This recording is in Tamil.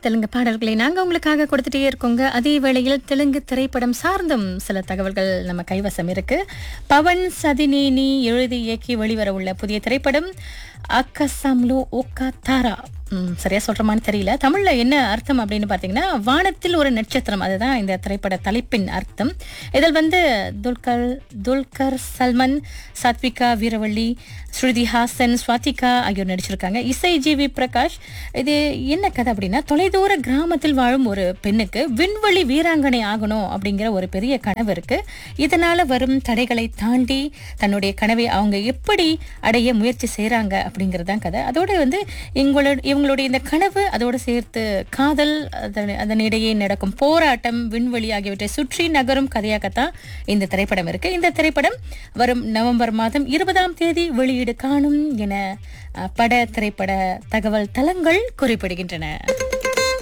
தெலுங்கு பாடல்களை நாங்க உங்களுக்காக கொடுத்துட்டே இருக்கோங்க அதே வேளையில் தெலுங்கு திரைப்படம் சார்ந்தும் சில தகவல்கள் நம்ம கைவசம் இருக்கு பவன் சதினேனி எழுதி இயக்கி வெளிவர உள்ள புதிய திரைப்படம் அக்கசாம்லோ ஓக்கா தாரா ம், சரியா சொல்றமான்னு தெரியல தமிழ்ல என்ன அர்த்தம் அப்படின்னு பாத்தீங்கன்னா வானத்தில் ஒரு நட்சத்திரம் அதுதான் இந்த திரைப்பட தலைப்பின் அர்த்தம் இதில் வந்து துல்கர் துல்கர் சல்மன் சாத்விகா வீரவள்ளி ஸ்ருதி ஹாசன் ஸ்வாதிகா ஆகியோர் நடிச்சிருக்காங்க இசை ஜிவி பிரகாஷ் இது என்ன கதை அப்படின்னா தொலைதூர கிராமத்தில் வாழும் ஒரு பெண்ணுக்கு விண்வெளி வீராங்கனை ஆகணும் அப்படிங்கிற ஒரு பெரிய கனவு இருக்கு இதனால வரும் தடைகளை தாண்டி தன்னுடைய கனவை அவங்க எப்படி அடைய முயற்சி செய்றாங்க அப்படிங்கிறது தான் கதை அதோட வந்து இவங்களோட இவங்களுடைய இந்த கனவு அதோடு சேர்த்து காதல் அதன் அதனிடையே நடக்கும் போராட்டம் விண்வெளி ஆகியவற்றை சுற்றி நகரும் கதையாகத்தான் இந்த திரைப்படம் இருக்கு இந்த திரைப்படம் வரும் நவம்பர் மாதம் இருபதாம் தேதி வெளியீடு காணும் என அஹ், பட திரைப்பட தகவல் தளங்கள் குறிப்பிடுகின்றன